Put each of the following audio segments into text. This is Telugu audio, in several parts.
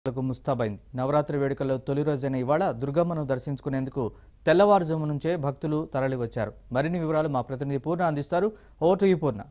కు ముస్తాబైంది నవరాత్రి వేడుకల్లో తొలి రోజైన ఇవాళ దుర్గమ్మను దర్శించుకునేందుకు తెల్లవారుజాము నుంచే భక్తులు తరలివచ్చారు మరిన్ని వివరాలు మా ప్రతినిధి పూర్ణ అందిస్తారు ఓటు ఈ పూర్ణ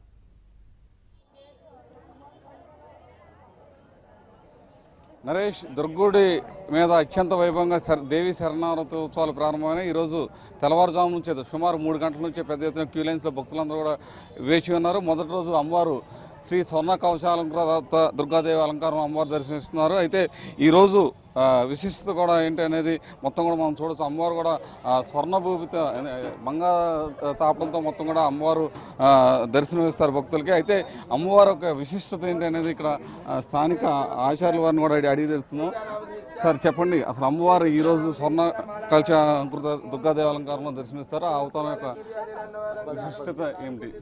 నరేష్ దుర్గుడి మీద అత్యంత వైభవంగా శర దేవి శరణావతి ఉత్సవాలు ప్రారంభమైన ఈరోజు తెల్లవారుజాము నుంచే సుమారు మూడు గంటల నుంచే పెద్ద ఎత్తున క్యూ లైన్స్లో భక్తులందరూ కూడా వేచి ఉన్నారు మొదటి రోజు అమ్మవారు శ్రీ స్వర్ణ కవచాలంకృత తర్వాత దుర్గాదేవి అలంకారం అమ్మవారు దర్శనమిస్తున్నారు అయితే ఈరోజు ఆ, విశిష్టత కూడా ఏంటి అనేది మొత్తం కూడా మనం చూడొచ్చు అమ్మవారు కూడా ఆ, స్వర్ణ భూమిత బంగారు తాపంతో మొత్తం కూడా అమ్మవారు ఆ, దర్శనమిస్తారు భక్తులకి అయితే అమ్మవారు ఒక విశిష్టత ఏంటి అనేది ఇక్కడ ఆ, స్థానిక ఆచార్యుల వారిని కూడా అడిగి అడిగి తెలుస్తున్నాం సార్ చెప్పండి అసలు అమ్మవారు ఈ రోజు స్వర్ణ కల్చ అంకృత దుర్గాదేవి అలంకారంలో దర్శనమిస్తారు ఆ అవతారం యొక్క విశిష్టత ఏమిటి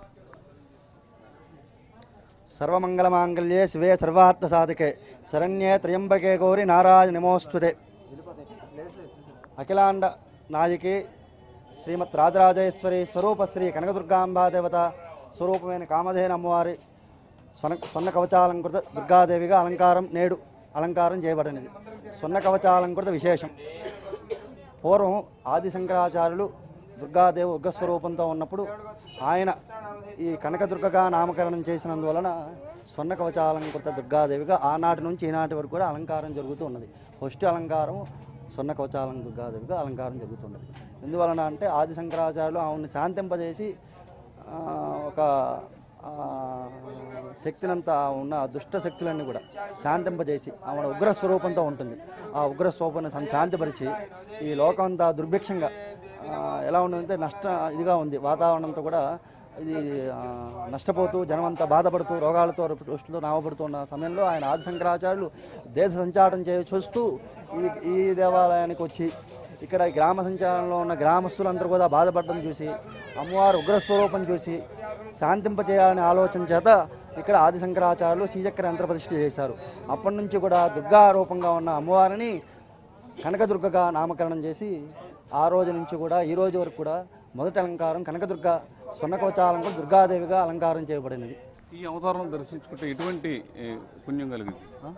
సర్వమంగళమాంగళ్యే శివే సర్వార్థ సాధకే శరణ్యే త్రయంబకే గౌరి నారాయణ నమోస్తుతే అఖిలాండ నాయకి శ్రీమత్ రాజరాజేశ్వరి స్వరూప శ్రీ కనకదుర్గాంబా దేవత స్వరూపమైన కామధేన అమ్మవారి స్వర్ణ స్వర్ణ కవచాలంకృత దుర్గాదేవిగా అలంకారం నేడు అలంకారం చేయబడినది స్వర్ణ కవచాలంకృత విశేషం పూర్వం ఆది శంకరాచార్యులు దుర్గాదేవి ఉగ్రస్వరూపంతో ఉన్నప్పుడు ఆయన ఈ కనకదుర్గగా నామకరణం చేసినందువలన స్వర్ణ కవచాలంకృత దుర్గాదేవిగా ఆనాటి నుంచి ఈనాటి వరకు కూడా అలంకారం జరుగుతూ ఉన్నది ఫస్ట్ అలంకారం స్వర్ణ కవచాలం దుర్గాదేవిగా అలంకారం జరుగుతున్నది ఎందువలన అంటే ఆది శంకరాచార్యులు ఆమెను శాంతింపజేసి ఆ, ఒక ఆ, శక్తినంతా ఉన్న దుష్ట శక్తులన్నీ కూడా శాంతింపజేసి ఆమె ఉగ్ర స్వరూపంతో ఉంటుంది ఆ ఉగ్ర స్వరూపాన్ని సం- శాంతిపరిచి ఈ లోకం అంతా దుర్భిక్షంగా ఆ, ఎలా ఉన్నదంటే నష్ట ఇదిగా ఉంది వాతావరణంతో కూడా ఇది ఆ, నష్టపోతూ జనమంతా బాధపడుతూ రోగాలతో రుష్టుతో నామపడుతున్న సమయంలో ఆయన ఆది శంకరాచార్యులు దేశ సంచారం చే చూస్తూ ఈ ఈ దేవాలయానికి వచ్చి ఇక్కడ ఈ గ్రామ సంచారంలో ఉన్న గ్రామస్తులందరూ కూడా బాధపడడం చూసి అమ్మవారు ఉగ్రస్వరూపం చూసి శాంతింపజేయాలనే ఆలోచన చేత ఇక్కడ ఆది శంకరాచార్యులు శ్రీచక్ర యంత్ర ప్రతిష్ఠ చేశారు అప్పటి నుంచి కూడా దుర్గా రూపంగా ఉన్న అమ్మవారిని కనకదుర్గగా నామకరణం చేసి ఆ రోజు నుంచి కూడా ఈ రోజు వరకు కూడా మొదటి అలంకారం కనకదుర్గ స్వర్ణకవచాలంకం దుర్గాదేవిగా అలంకారం చేయబడినది ఈ అవతారం దర్శించుకుంటే ఎటువంటి ఏ, పుణ్యం కలిగింది ఆ?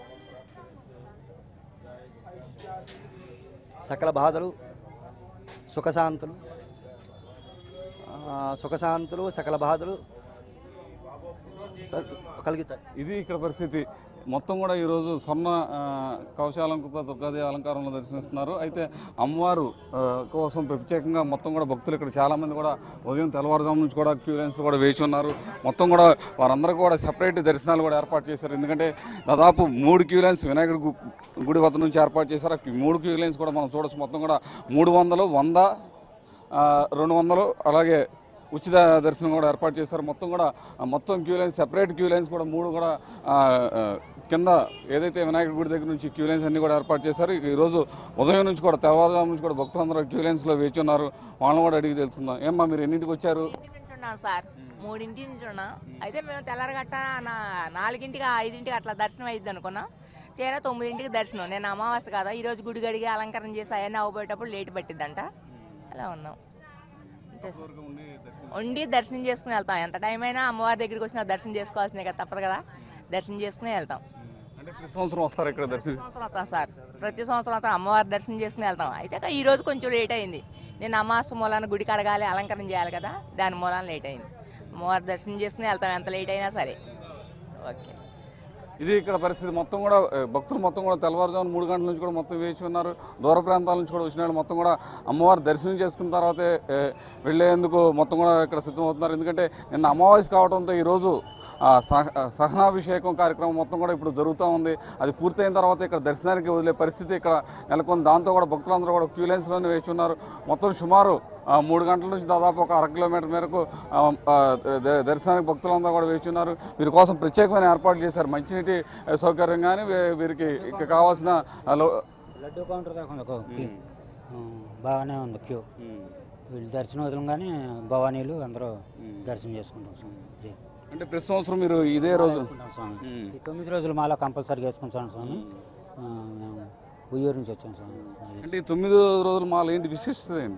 సకల బాధలు సుఖశాంతులు ఆ, సుఖశాంతులు సకల బాధలు స- కలుగుతాయి ఇది ఇక్కడ పరిస్థితి మొత్తం కూడా ఈరోజు స్వర్ణ ఆ, కవచాలంకృత దుర్గాదేవి అలంకారంలో దర్శనిస్తున్నారు అయితే అమ్మవారు ఆ, కోసం ప్రత్యేకంగా మొత్తం కూడా భక్తులు ఇక్కడ చాలామంది కూడా ఉదయం తెల్లవారుజాము నుంచి కూడా క్యూ లైన్స్ కూడా వేచి ఉన్నారు మొత్తం కూడా వారందరూ కూడా సెపరేట్ దర్శనాలు కూడా ఏర్పాటు చేశారు ఎందుకంటే దాదాపు మూడు క్యూ లైన్స్ వినాయకుడి గు- గుడి వద్ద నుంచి ఏర్పాటు చేశారు ఆ మూడు క్యూ లైన్స్ కూడా మనం చూడొచ్చు మొత్తం కూడా మూడు వందలు వంద ఆ, రెండు వందలు అలాగే ఉచిత దర్శనం కూడా ఏర్పాటు చేశారు మొత్తం కూడా ఆ, మొత్తం queue lines separate queue lines కూడా మూడు కూడా ఆ, ఆ, కింద ఏదైతే వినాయకుడి గుడి దగ్గర నుంచి క్యూ లైన్స్ అన్ని కూడా ఏర్పాటు చేశారు ఇక ఈరోజు ఉదయం నుంచి కూడా తెల్లవారుజాము నుంచి కూడా భక్తులందరూ క్యూ లైన్స్లో వేచి ఉన్నారు వాళ్ళని కూడా అడిగి తెలుసుకుందాం ఏమ్మా మీరు ఎన్నింటికి వచ్చారు నుంచి ఉన్నాం సార్ మూడింటి నుంచి ఉన్నాం అయితే మేము తెల్లారగట్ట నా నాలుగింటికి ఐదింటికి అట్లా దర్శనం అయ్యిద్ది అనుకున్నాం తీరా తొమ్మిదింటికి దర్శనం నేను అమావాస్య కదా ఈరోజు గుడి గడిగి అలంకరణ చేసి అవన్నీ అవ్వబోయేటప్పుడు లేట్ పట్టిద్దంట అలా ఉన్నాం అంతే సార్ ఉండి దర్శనం చేసుకుని వెళ్తాం ఎంత టైం అయినా అమ్మవారి దగ్గరికి వచ్చినా దర్శనం చేసుకోవాల్సిందే కదా తప్పదు కదా దర్శనం చేసుకుని వెళ్తాం అంటే ప్రతి సంవత్సరం వస్తారు ఇక్కడ దర్శనం సంవత్సరం వస్తాం సార్ ప్రతి సంవత్సరం వస్తాం అమ్మవారి దర్శనం చేసుకుని వెళ్తాం అయితే కా- ఈ రోజు కొంచెం లేట్ అయింది నేను అమావాస్య మూలాన గుడి కడగాలి అలంకరణ చేయాలి కదా దాని మూలాన లేట్ అయింది అమ్మవారి దర్శనం చేసుకుని వెళ్తాం ఎంత లేట్ అయినా సరే ఓకే ఇది ఇక్కడ పరిస్థితి మొత్తం కూడా ఏ, భక్తులు మొత్తం కూడా తెల్లవారుజామున మూడు గంటల నుంచి కూడా మొత్తం వేచి ఉన్నారు దూర ప్రాంతాల నుంచి కూడా వచ్చిన వాళ్ళు మొత్తం కూడా అమ్మవారి దర్శనం చేసుకున్న తర్వాతే ఏ, వెళ్ళేందుకు మొత్తం కూడా ఇక్కడ సిద్ధమవుతున్నారు ఎందుకంటే నిన్న అమావాస్య కావడంతో ఈరోజు ఆ, సహ- ఆ, సహనాభిషేకం కార్యక్రమం మొత్తం కూడా ఇప్పుడు జరుగుతూ ఉంది అది పూర్తయిన తర్వాత ఇక్కడ దర్శనానికి వదిలే పరిస్థితి ఇక్కడ నెలకొంది దాంతో కూడా భక్తులందరూ కూడా క్యూ లైన్స్లోనే వేచి ఉన్నారు మొత్తం సుమారు ఆ, మూడు గంటల నుంచి దాదాపు ఒక అర కిలోమీటర్ మేరకు ఆ, ఆ, ద- దర్శనానికి భక్తులందరూ కూడా వేచి ఉన్నారు వీరి కోసం ప్రత్యేకమైన ఏర్పాట్లు చేశారు మంచినీటి ఆ, సౌకర్యం కానీ వీ- వీరికి ఇక్కడ కావాల్సిన ఆ, లో- లడ్డు కౌంటర్ దాకా ఉంది ఒక క్యూ ఆ, బాగానే ఉంది క్యూ వీళ్ళు దర్శనం వదలంగానే భవానీలు అందరూ దర్శనం చేసుకుంటాం స్వామి జై. అంటే ప్రతి సంవత్సరం మీరు ఇదే రోజు వేసుకుంటాం స్వామి ఉమ్. ఈ తొమ్మిది రోజులు మాలో కంపల్సరీగా వేసుకుంటాం స్వామి ఆ, మేము ఉయ్యూరు నుంచి వచ్చాం స్వామి అది. అంటే ఈ తొమ్మిది రోజులు మాల ఏంటి విశిష్టత ఏంటి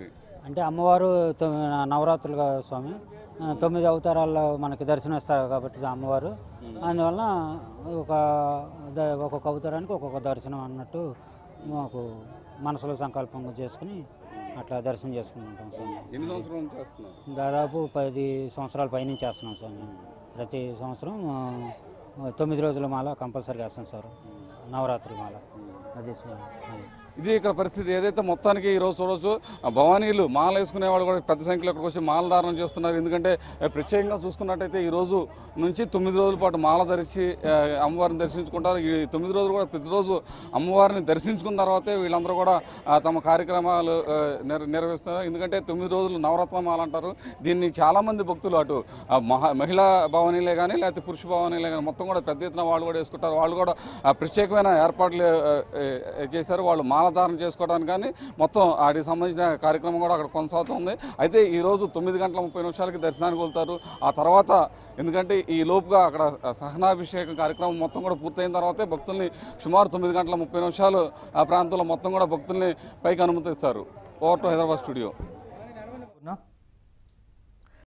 అంటే అమ్మవారు తొమ్మి- నవరాత్రులుగా స్వామి ఆ, తొమ్మిది అవతారాల్లో మనకి దర్శనం ఇస్తారు కాబట్టి అమ్మవారు అందువలన ఒక ద- ఒక్కొక్క అవతారానికి ఒక్కొక్క దర్శనం అన్నట్టు మాకు మనసులో సంకల్పం చేసుకుని అట్లా దర్శనం చేసుకుంటాం స్వామి ఎన్ని సంవత్సరాల నుంచి చేస్తున్నారు దాదాపు పది సంవత్సరాల పైనుంచి చేస్తున్నాం సార్ మేము ప్రతి సంవత్సరం ఆ, తొమ్మిది రోజుల మాల కంపల్సరీగా వేస్తాం సార్ నవరాత్రి మాల అది సార్ అది ఇది ఇక్కడ పరిస్థితి ఏదైతే మొత్తానికి ఈ రోజు చూడొచ్చు ఆ భవానీలు మాల వేసుకునే వాళ్ళు కూడా పెద్ద సంఖ్యలో ఇక్కడికి వచ్చి మాల ధారణ చేస్తున్నారు ఎందుకంటే ఆ, ప్రత్యేకంగా చూసుకున్నట్టయితే ఈ రోజు నుంచి తొమ్మిది రోజుల పాటు మాల ధరించి ఆ, అమ్మవారిని దర్శించుకుంటారు ఈ తొమ్మిది రోజులు కూడా ప్రతిరోజు అమ్మవారిని దర్శించుకున్న తర్వాతే వీళ్ళందరూ కూడా ఆ, తమ కార్యక్రమాలు ఆ, నిర్ నిర్వహిస్తారు ఎందుకంటే తొమ్మిది రోజులు నవరత్న మాల అంటారు దీన్ని చాలా మంది భక్తులు అటు ఆ, మహా మహిళా భవానీలే కానీ లేకపోతే పురుష భవానీలే కానీ మొత్తం కూడా పెద్ద ఎత్తున వాళ్ళు కూడా వేసుకుంటారు వాళ్ళు కూడా ఆ, ప్రత్యేకమైన ఏర్పాట్లు ఆ, ఆ, చేశారు వాళ్ళు మాలధారణ చేసుకోవడానికి కానీ మొత్తం వాటికి సంబంధించిన కార్యక్రమం కూడా అక్కడ కొనసాగుతుంది అయితే ఈ రోజు తొమ్మిది గంటల ముప్పై నిమిషాలకి దర్శనానికి వెళ్తారు ఆ తర్వాత ఎందుకంటే ఈ లోపుగా అక్కడ సహనాభిషేకం కార్యక్రమం మొత్తం కూడా పూర్తయిన తర్వాతే భక్తుల్ని సుమారు తొమ్మిది గంటల ముప్పై నిమిషాలు ఆ ప్రాంతంలో మొత్తం కూడా భక్తుల్ని పైకి అనుమతిస్తారు over to Hyderabad studio Purna